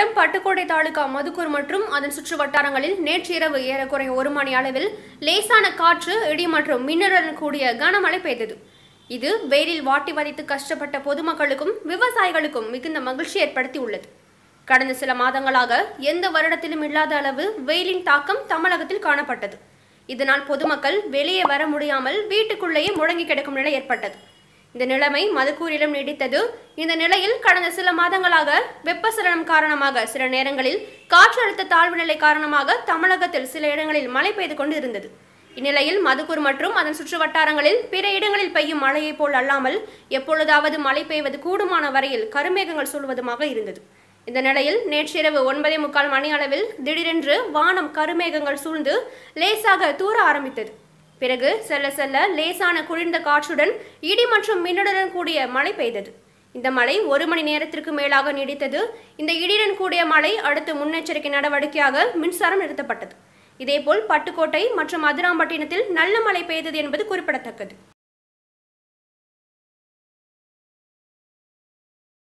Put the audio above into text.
மாவட்டம் பட்டுக்கோட்டை தாலுகா மதுக்கூர் மற்றும் அதன் சுற்று வட்டாரங்களில் நேற்றிரவு ஏறக்குறைய ஒரு மணி அளவில் லேசான காற்று இடி மற்றும் மின்னலுடன் கூடிய கனமழை பெய்தது இது வெயிலில் வாட்டி வதைத்து கஷ்டப்பட்ட பொதுமக்களுக்கும் விவசாயிகளுக்கும் மிகுந்த மகிழ்ச்சி ஏற்படுத்தி உள்ளது கடந்த சில மாதங்களாக எந்த வருடத்திலும் இல்லாத அளவு வெயிலின் தாக்கம் தமிழகத்தில் காணப்பட்டது இதனால் பொதுமக்கள் வெளியே வர முடியாமல் வீட்டுக்குள்ளேயே முடங்கி கிடக்கும் நிலை ஏற்பட்டது இந்த நிலைமை மதுக்கூரிலும் நீடித்தது இந்த நிலையில் கடந்த சில மாதங்களாக வெப்பசலனம் காரணமாக சில நேரங்களில் காற்றழுத்த தாழ்வு நிலை காரணமாக தமிழகத்தில் சில இடங்களில் மழை பெய்து கொண்டு இருந்தது இந்நிலையில் மதுக்கூர் மற்றும் அதன் சுற்று வட்டாரங்களில் பிற இடங்களில் பெய்யும் மழையைப் போல் அல்லாமல் எப்பொழுதாவது மழை பெய்வது கூடுமான வரையில் கருமேகங்கள் சூழ்வதுமாக இருந்தது இந்த நிலையில் நேற்றிரவு ஒன்பதே முக்கால் மணி அளவில் திடீரென்று வானம் கருமேகங்கள் சூழ்ந்து லேசாக தூர ஆரம்பித்தது பிறகு செல்ல செல்ல லேசான குளிர்ந்த காற்றுடன் இடி மற்றும் மின்னலுடன் கூடிய மழை பெய்தது இந்த மழை ஒரு மணி நேரத்திற்கு மேலாக நீடித்தது இந்த இடியுடன் கூடிய மழை அடுத்து முன்னெச்சரிக்கை நடவடிக்கையாக மின்சாரம் நிறுத்தப்பட்டது இதேபோல் பட்டுக்கோட்டை மற்றும் அதிராம்பட்டினத்தில் நல்ல மழை பெய்தது என்பது குறிப்பிடத்தக்கது